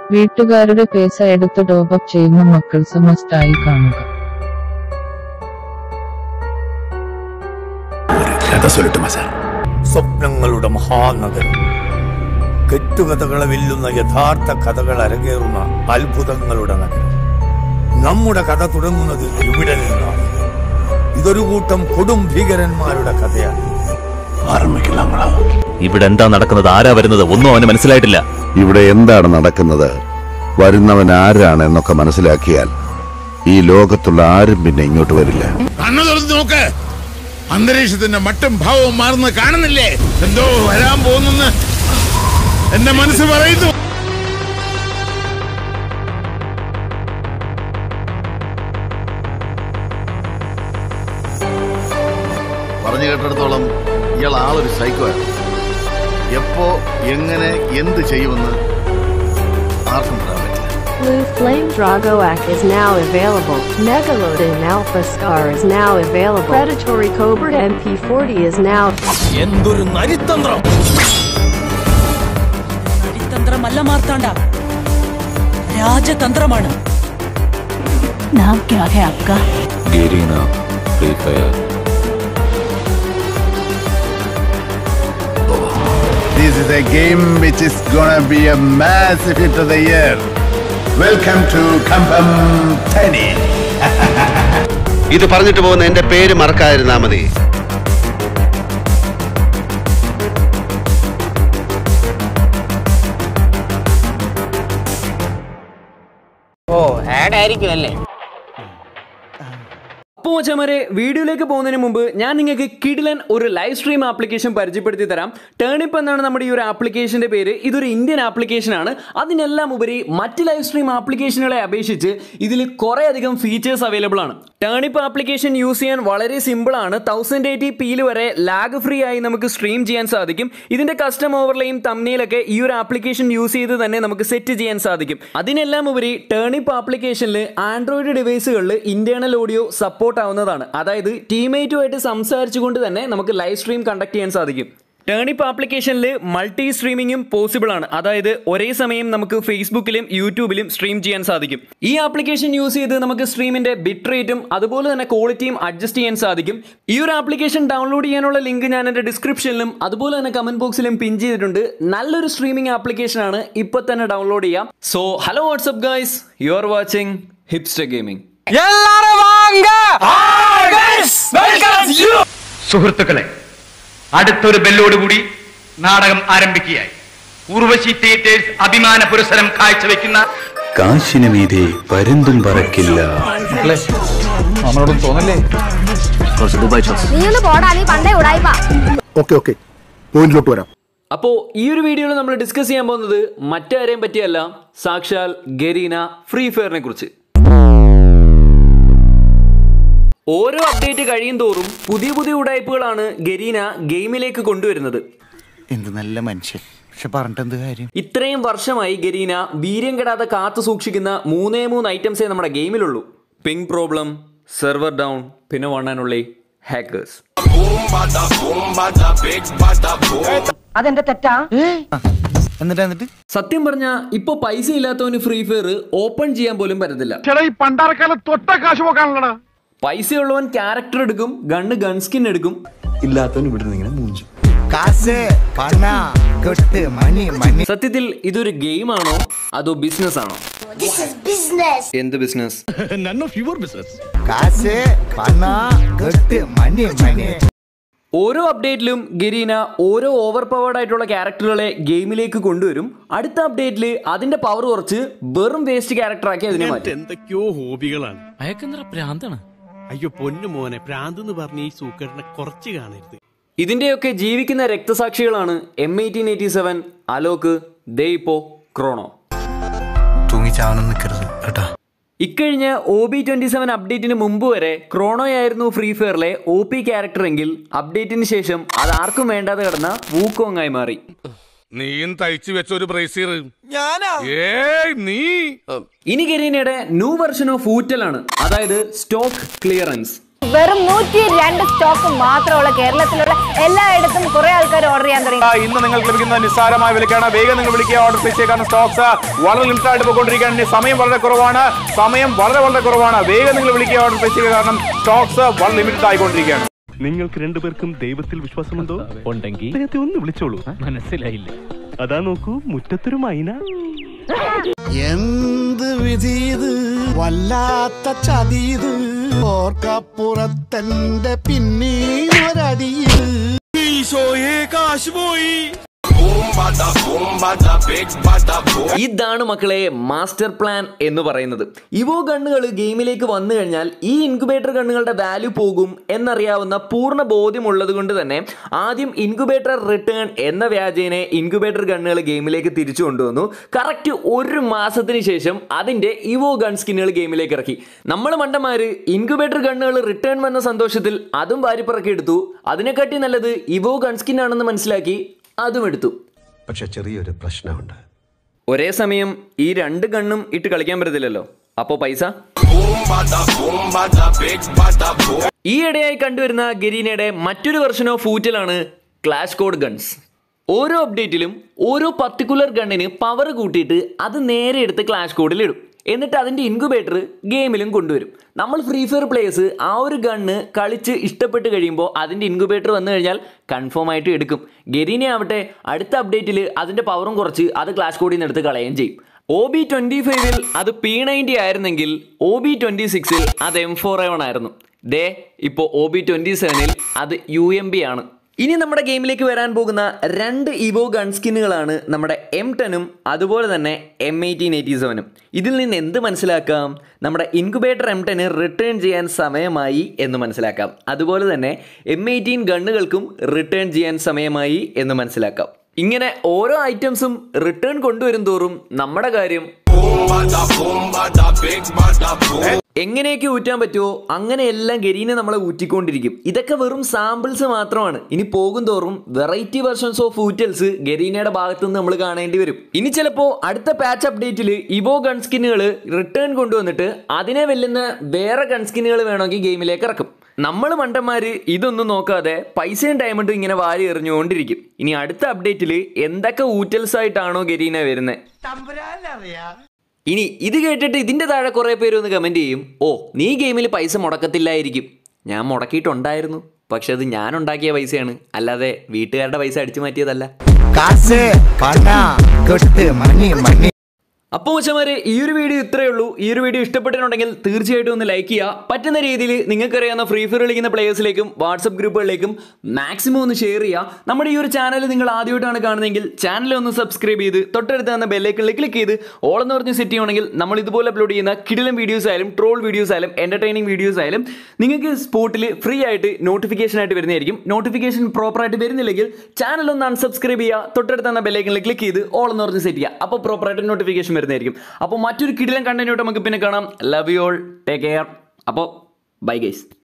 വീട്ടുകാരുടെ പേസ എടുത്ത് ടോപ്പപ്പ് ചെയ്യുന്ന മക്കൾ സമസ്തായി കാണുക കഥ സൊല്ലട്ടുമാ സാർ സ്വപ്നങ്ങളുടെ മഹാനഗരം കെട്ടുകഥകളെ വെല്ലുന്ന യഥാർത്ഥ കഥകൾ അരങ്ങേറുന്ന അത്ഭുതങ്ങളുടെ നഗരം നമ്മുടെ കഥ തുടങ്ങുന്നത് ഇവിടെ നിന്നാണ് ഇതൊരു കൂട്ടം കൊടും ഭീകരന്മാരുടെ കഥയാണ് ആരംഭിക്കലാങ്ങളാ ഇവിടെ എന്താ നടക്കുന്നത് ആരാ വരുന്നത് ഒന്നും അവന് മനസ്സിലായിട്ടില്ല ഇവിടെ എന്താണ് നടക്കുന്നത് വരുന്നവൻ ആരാണ് എന്നൊക്കെ മനസ്സിലാക്കിയാൽ ഈ ലോകത്തുള്ള ആരും പിന്നെ ഇങ്ങോട്ട് വരില്ല കണ്ണു തുറന്ന് നോക്ക് അന്തരീക്ഷത്തിന്റെ മട്ടും ഭാവവും മാറുന്നത് കാണുന്നില്ലേ എന്തോ വരാൻ പോകുന്നെന്ന് എന്റെ മനസ്സ് പറയുന്നു പറഞ്ഞു കേട്ടിടത്തോളം ഇയാൾ ആളൊരു സൈക്കോ ആണ് എപ്പോ എങ്ങനെ എന്ത് ചെയ്യുമെന്ന് ആർക്കും പറയാൻ പറ്റില്ല Blue Flame Dragoak is now available. Megalodon Alpha Scar is now available. Predatory Cobra MP40 is now എന്തൊരു നരിത്തന്ത്രം തന്ത്രമല്ല മാർത്താണ്ട രാജതന്ത്രമാണ് നാം ക്യാ ഹെ ആപ്കാ Garena free fire This is a game which is gonna be a massive hit of the year. Welcome to Kampam Tiny. ഇത് പറഞ്ഞിട്ട് പോകുന്ന എന്റെ പേര് മറക്കാതിരുന്നാ മതി അപ്പോൾ മച്ചമാരെ വീഡിയോയിലേക്ക് പോകുന്നതിന് മുമ്പ് ഞാൻ നിങ്ങൾക്ക് കിഡിലൻ ഒരു ലൈവ് സ്ട്രീം ആപ്ലിക്കേഷൻ പരിചയപ്പെടുത്തി തരാം ടേണിപ്പ് എന്നാണ് നമ്മുടെ ഈ ഒരു ആപ്ലിക്കേഷൻ്റെ പേര് ഇതൊരു ഇന്ത്യൻ ആപ്ലിക്കേഷനാണ് അതിനെല്ലാം ഉപരി മറ്റ് ലൈവ് സ്ട്രീം ആപ്ലിക്കേഷനുകളെ അപേക്ഷിച്ച് ഇതിൽ കുറേ അധികം ഫീച്ചേഴ്സ് അവൈലബിൾ ആണ് ടേണിപ്പ് ആപ്ലിക്കേഷൻ യൂസ് ചെയ്യാൻ വളരെ സിമ്പിൾ ആണ് തൗസൻഡ് എയ്റ്റി പിയിൽ വരെ ലാഗ് ഫ്രീ ആയി നമുക്ക് സ്ട്രീം ചെയ്യാൻ സാധിക്കും ഇതിന്റെ കസ്റ്റം ഓവർലെയും തമ്മിലൊക്കെ ഈ ഒരു ആപ്ലിക്കേഷൻ യൂസ് ചെയ്ത് തന്നെ നമുക്ക് സെറ്റ് ചെയ്യാൻ സാധിക്കും അതിനെല്ലാം ഉപരി ടേണിപ്പ് ആപ്ലിക്കേഷനിൽ ആൻഡ്രോയിഡ് ഡിവൈസുകളിൽ ഇന്റേണൽ ഓഡിയോ സപ്പോർട്ട് ആവുന്നതാണ് അതായത് ടീമേറ്റുമായിട്ട് സംസാരിച്ചുകൊണ്ട് തന്നെ നമുക്ക് ലൈവ് സ്ട്രീം കണ്ടക്ട് ചെയ്യാൻ സാധിക്കും ടേണിപ്പ് ആപ്ലിക്കേഷനിൽ മൾട്ടി സ്ട്രീമിങ്ങും പോസിബിൾ ആണ് അതായത് ഒരേ സമയം നമുക്ക് ഫേസ്ബുക്കിലും യൂട്യൂബിലും സ്ട്രീം ചെയ്യാൻ സാധിക്കും ഈ ആപ്ലിക്കേഷൻ യൂസ് ചെയ്ത് നമുക്ക് സ്ട്രീമിന്റെ ബിറ്റ് റേറ്റും അതുപോലെ തന്നെ ക്വാളിറ്റിയും അഡ്ജസ്റ്റ് ചെയ്യാൻ സാധിക്കും ഈ ഒരു ആപ്ലിക്കേഷൻ ഡൗൺലോഡ് ചെയ്യാനുള്ള ലിങ്ക് ഞാൻ എൻ്റെ ഡിസ്ക്രിപ്ഷനിലും അതുപോലെ തന്നെ കമന്റ് ബോക്സിലും പിൻ ചെയ്തിട്ടുണ്ട് നല്ലൊരു സ്ട്രീമിംഗ് ആപ്ലിക്കേഷൻ ആണ് ഇപ്പോൾ തന്നെ ഡൗൺലോഡ് ചെയ്യാം so hello WhatsApp guys you are watching hipster gaming സുഹൃത്തുക്കളെ അടുത്തൊരു ബെല്ലോടുകൂടി നാടകം ആരംഭിക്കുകയായി ഉർവശി തിയേറ്റേഴ്സ് അഭിമാന പുരസ്സരം കാഴ്ചവെക്കുന്ന കാശിന് മീതെ പരുന്തും പറക്കില്ല നമ്മളോടും തോന്നല്ലേ കുറച്ച് ദുബായ് ഷോസ് നീ ഒന്ന് പോടാ നീ പണ്ടേ ഉടായിപ്പാ ഓക്കെ ഓക്കെ പോയിന്റിലോട്ട് വരാം അപ്പോൾ ഈ ഒരു വീഡിയോയിൽ നമ്മൾ ഡിസ്കസ് ചെയ്യാൻ പോകുന്നത് മറ്റാരെയും പറ്റിയല്ല സാക്ഷാൽ ഗരീന ഫ്രീ ഫയറിനെ കുറിച്ച് ഓരോ അപ്ഡേറ്റ് കഴിയും തോറും പുതിയ പുതിയ ഉടായ്പകളാണ് ഗരീന ഗെയിമിലേക്ക് കൊണ്ടുവരുന്നത് എന്ത് നല്ല മനുഷ്യൻ പക്ഷെ പറഞ്ഞിട്ട് എന്ത് കാര്യം ഇത്രയും വർഷമായി ഗരീന വീര്യം കെടാതെ കാത്തു സൂക്ഷിക്കുന്ന മൂന്നേ മൂന്ന് ഐറ്റംസേ നമ്മുടെ ഗെയിമിലുള്ളൂ പിങ് പ്രോബ്ലം സെർവർ ഡൗൺ പിന്നെ വൺ ആൻഡ് ഉള്ളി ഹാക്കേഴ്സ് അതെന്റെ തെറ്റാ എന്നിട്ട് എന്നിട്ട് സത്യം പറഞ്ഞ ഇപ്പൊ പൈസ ഇല്ലാത്തവന് ഫ്രീ ഫയർ ഓപ്പൺ ചെയ്യാൻ പോലും പറ്റത്തില്ല ഈ പണ്ടാരക്കാലം തൊട്ട കാശ് പോക്കാണല്ലടാ പൈസ ഉള്ളവൻ ക്യാരക്ടർ എടുക്കും ഗണ്ണ് ഗൺ സ്കിൻ എടുക്കും ഇല്ലാത്തവൻ ഇവിടെ നിന്ന് ഇങ്ങനെ മൂഞ്ചും കാശ് പണ കെട്ട് മണി മണി സത്യത്തിൽ ഇതൊരു ഗെയിം ആണോ അതോ ബിസിനസ് ആണോ എന്ത് ബിസിനസ് കാശ് പണ കെട്ട് മണി മണി ഓരോ അപ്ഡേറ്റിലും ഗരീന ഓരോ ഓവർ പവേർഡ് ആയിട്ടുള്ള ക്യാരക്ടറുകളെ ഗെയിമിലേക്ക് കൊണ്ടുവരും അടുത്ത അപ്ഡേറ്റിൽ അതിന്റെ പവർ കുറച്ച് വെറും വേസ്റ്റ് ക്യാരക്ടറാക്കി അതിനെ മാറ്റും എന്തൊക്കെയോ ഹോബികളാണ് അയക്കെന്തറ പ്രാന്താണ് അയ്യോ പൊന്നു മോനെ പ്രാന്ത് എന്ന് പറഞ്ഞ ഈ സൂക്കറിനെ കുറച്ച് കാണരുത് ഇതിന്റെയൊക്കെ ജീവിക്കുന്ന രക്തസാക്ഷികളാണ് M eighteen eighty seven Alok ദയിപ്പോ ക്രോണോ തൂങ്ങിച്ചാവണം നിൽക്കരുത് കേട്ടാ ഇക്കഴിഞ്ഞ ഒ ബി ട്വന്റി സെവൻ അപ്ഡേറ്റിന് മുമ്പ് വരെ ക്രോണോയായിരുന്നു ഫ്രീ ഫയറിലെ ഒ പി ക്യാരക്ടർ എങ്കിൽ അപ്ഡേറ്റിന് ശേഷം അത് ആർക്കും വേണ്ടാതെ കിടന്ന വൂക്കോങ് ആയി മാറി നീയും തയ്ച്ചു വെച്ച ഒരു ബ്രേസീർ ഞാനാ ഏയ് നീ ഇനി ഗരീനയുടെ ന്യൂ വെർഷൻ ഓഫ് ഊറ്റലാണ് അതായത് സ്റ്റോക്ക് ക്ലിയറൻസ് വെറും നൂറ്റി രണ്ട് സ്റ്റോക്ക് മാത്രമുള്ള കേരളത്തിലുള്ള എല്ലായിടത്തും കുറെ ആൾക്കാർ ഓർഡർ ചെയ്യാൻ തുടങ്ങി ആ, ഇന്ന് നിങ്ങൾക്ക് ലഭിക്കുന്ന നിസ്സാരമായ വിലക്കാണ് വേഗം നിങ്ങൾ വിളിക്കുക ഓർഡർ പ്ലേസ് ചെയ്യുക സ്റ്റോക്സ് വളരെ ലിമിറ്റഡ് ആയിട്ട് പോയിക്കൊണ്ടിരിക്കുകയാണ് ഇനി സമയം വളരെ കുറവാണ് സമയം വളരെ വളരെ കുറവാണ് വേഗം നിങ്ങൾ വിളിക്കുക ഓർഡർ പ്ലേസ് ചെയ്യുക കാരണം സ്റ്റോക്സ് വളരെ ലിമിറ്റഡ് ആയിക്കൊണ്ടിരിക്കുകയാണ് നിങ്ങൾക്ക് രണ്ടുപേർക്കും ദൈവത്തിൽ വിശ്വാസമുണ്ടോ ഉണ്ടെങ്കിൽ അദ്ദേഹത്തെ ഒന്ന് വിളിച്ചോളൂ മനസ്സിലായില്ല അതാ നോക്കൂ മുറ്റത്തൊരു മൈന എന്ത് വിധീത് വല്ലാത്ത ചതീത് ഓർക്കപ്പുറത്തെന്റെ പിന്നീന്നൊരടിയത് ഈശോയെ കാശ് പോയി ഇതാണ് മക്കളെ മാസ്റ്റർ പ്ലാൻ എന്ന് പറയുന്നത് ഇവോ ഗണ്ണുകൾ ഗെയിമിലേക്ക് വന്നു കഴിഞ്ഞാൽ ഈ ഇൻക്യുബേറ്റർ ഗണ്ണുകളുടെ വാല്യൂ പോകും എന്നറിയാവുന്ന പൂർണ്ണ ബോധ്യമുള്ളത് കൊണ്ട് തന്നെ ആദ്യം ഇൻക്യുബേറ്റർ റിട്ടേൺ എന്ന വ്യാജേനെ ഇൻക്യുബേറ്റർ ഗണ്ണുകൾ ഗെയിമിലേക്ക് തിരിച്ചു കൊണ്ടുവന്നു കറക്റ്റ് ഒരു മാസത്തിന് ശേഷം അതിന്റെ ഇവോ ഗൺ സ്കിന്നുകൾ ഗെയിമിലേക്ക് ഇറക്കി നമ്മൾ മണ്ടന്മാര് ഇൻക്യുബേറ്റർ ഗണ്ണുകൾ റിട്ടേൺ വന്ന സന്തോഷത്തിൽ അതും വാരിപ്പിറക്കി എടുത്തു അതിനെക്കാട്ടി നല്ലത് ഇവോ ഗൺ സ്കിൻ ആണെന്ന് മനസ്സിലാക്കി അതും എടുത്തു പക്ഷെ ചെറിയൊരു പ്രശ്നമുണ്ട് ഒരേ സമയം ഈ രണ്ട് ഗണ്ണും ഇട്ട് കളിക്കാൻ പറ്റത്തില്ലല്ലോ അപ്പോ പൈസ ഈ ഇടയായി കണ്ടുവരുന്ന ഗരീനയുടെ മറ്റൊരു വെർഷൻ ഓഫ് ഫൂറ്റലാണ് ക്ലാഷ് കോഡ് ഗൺസ് ഓരോ അപ്ഡേറ്റിലും ഓരോ പർട്ടിക്കുലർ ഗണ്ണിന് പവർ കൂട്ടിയിട്ട് അത് നേരെ എടുത്ത് ക്ലാഷ് കോഡിൽ ഇടും എന്നിട്ട് അതിൻ്റെ ഇൻക്യുബേറ്റർ ഗെയിമിലും കൊണ്ടുവരും നമ്മൾ ഫ്രീ ഫയർ പ്ലേയേഴ്സ് ആ ഒരു ഗണ്ണ് കളിച്ച് ഇഷ്ടപ്പെട്ട് കഴിയുമ്പോൾ അതിൻ്റെ ഇൻക്യുബേറ്റർ വന്നു കഴിഞ്ഞാൽ കൺഫേം ആയിട്ട് എടുക്കും ഗരീനെ ആവട്ടെ അടുത്ത അപ്ഡേറ്റിൽ അതിൻ്റെ പവറും കുറച്ച് അത് ക്ലാഷ് കോഡിൽ നിന്ന് എടുത്ത് കളയുകയും ചെയ്യും ഒ ബി ട്വൻറ്റി ഫൈവിൽ അത് പി നയൻറ്റി ആയിരുന്നെങ്കിൽ ഒ ബി ട്വൻറ്റി സിക്സിൽ അത് എം ഫോർ എവൺ ആയിരുന്നു ദേ ഇപ്പോൾ ഒ ബി ട്വൻറ്റി സെവനിൽ അത് യു എം ബി ആണ് ഇനി നമ്മുടെ ഗെയിമിലേക്ക് വരാൻ പോകുന്ന രണ്ട് ഇവോ ഗൺ സ്കിന്നുകളാണ് നമ്മുടെ എം ടെനും അതുപോലെ തന്നെ എം എയ്റ്റീൻ എയ്റ്റി സെവനും ഇതിൽ നിന്ന് എന്ത് മനസ്സിലാക്കാം നമ്മുടെ ഇൻക്യുബേറ്റർ എം ടെന് റിട്ടേൺ ചെയ്യാൻ സമയമായി എന്ന് മനസ്സിലാക്കാം അതുപോലെ തന്നെ എം എയ്റ്റീൻ ഗണ്ണുകൾക്കും റിട്ടേൺ ചെയ്യാൻ സമയമായി എന്ന് മനസ്സിലാക്കാം ഇങ്ങനെ ഓരോ ഐറ്റംസും റിട്ടേൺ കൊണ്ടുവരും തോറും നമ്മുടെ കാര്യം എങ്ങനെയൊക്കെ ഊറ്റാൻ പറ്റുമോ അങ്ങനെയെല്ലാം ഗരീനെ നമ്മളെ ഊറ്റിക്കൊണ്ടിരിക്കും ഇതൊക്കെ വെറും സാമ്പിൾസ് മാത്രമാണ് ഇനി പോകും തോറും വെറൈറ്റി വെർഷൻസ് ഓഫ് ഊറ്റൽസ് ഗരീനയുടെ ഭാഗത്തു നിന്ന് നമ്മൾ കാണേണ്ടി വരും ഇനി ചിലപ്പോൾ അടുത്ത പാച്ച് അപ്ഡേറ്റിൽ ഇവോ ഗൺ സ്കിന്നുകൾ റിട്ടേൺ കൊണ്ടുവന്നിട്ട് അതിനെ വെല്ലുന്ന വേറെ ഗൺ സ്കിന്നുകൾ വേണമെങ്കിൽ ഗെയിമിലേക്ക് ഇറക്കും നമ്മൾ മണ്ടന്മാര് ഇതൊന്നും നോക്കാതെ പൈസയും ഡയമണ്ടും ഇങ്ങനെ വാരി എറിഞ്ഞുകൊണ്ടിരിക്കും ഇനി അടുത്ത അപ്ഡേറ്റിൽ എന്തൊക്കെ ഊറ്റൽസ് ആയിട്ടാണോ ഗരീന വരുന്നത് ഇനി ഇത് കേട്ടിട്ട് ഇതിന്റെ താഴെ കുറെ പേര് ഒന്ന് കമന്റ് ചെയ്യും ഓ നീ ഗെയിമിൽ പൈസ മുടക്കത്തില്ലായിരിക്കും ഞാൻ മുടക്കിയിട്ടുണ്ടായിരുന്നു പക്ഷെ അത് ഞാൻ ഉണ്ടാക്കിയ പൈസയാണ് അല്ലാതെ വീട്ടുകാരുടെ പൈസ അടിച്ചു മാറ്റിയതല്ല കാശ് പണ കൊട്ട് മണി മണി അപ്പോൾ മച്ചമാരെ ഈ ഒരു വീഡിയോ ഇത്രയേ ഉള്ളൂ ഈ ഒരു വീഡിയോ ഇഷ്ടപ്പെട്ടിട്ടുണ്ടെങ്കിൽ തീർച്ചയായിട്ടും ഒന്ന് ലൈക്ക് ചെയ്യുക പറ്റുന്ന രീതിയിൽ നിങ്ങൾക്കറിയാവുന്ന ഫ്രീ ഫയർ കളിക്കുന്ന പ്ലേയേഴ്സിലേക്കും വാട്സപ്പ് ഗ്രൂപ്പുകളിലേക്കും മാക്സിമം ഒന്ന് ഷെയർ ചെയ്യുക നമ്മുടെ ഈ ഒരു ചാനൽ നിങ്ങൾ ആദ്യമായിട്ടാണ് കാണുന്നതെങ്കിൽ ചാനൽ ഒന്ന് സബ്സ്ക്രൈബ് ചെയ്ത് തൊട്ടടുത്ത് തന്ന ബെല്ലൈക്കണിൽ ക്ലിക്ക് ചെയ്ത് ഓൾ എന്ന് പറഞ്ഞ് സെറ്റ് ചെയ്യുകയാണെങ്കിൽ നമ്മൾ ഇതുപോലെ അപ്ലോഡ് ചെയ്യുന്ന കിടിലം വീഡിയോസ് ആയാലും ട്രോൾ വീഡിയോസ് ആയാലും എന്റർടൈനിങ് വീഡിയോസ് ആയാലും നിങ്ങൾക്ക് സ്പോട്ടിൽ ഫ്രീ ആയിട്ട് നോട്ടിഫിക്കേഷൻ ആയിട്ട് വരുന്നതായിരിക്കും നോട്ടിഫിക്കേഷൻ പ്രോപ്പറായിട്ട് വരുന്നില്ലെങ്കിൽ ചാനൽ ഒന്ന് അൺസബ്സ്ക്രൈബ് ചെയ്യുക തൊട്ടടുത്ത് തന്ന ബെല്ലൈക്കണിൽ ക്ലിക്ക് ചെയ്ത് ഓൾ എന്ന് പറഞ്ഞ് സെറ്റ് ചെയ്യുക അപ്പോൾ പ്രോപ്പറായിട്ട് നോട്ടിഫിക്കേഷൻ വരുന്നതായിരിക്കും അപ്പോൾ മറ്റൊരു കിടിലം കണ്ടന്റായിട്ട് നമുക്ക് പിന്നെ കാണാം love you all take care അപ്പോൾ ബൈ ഗൈസ്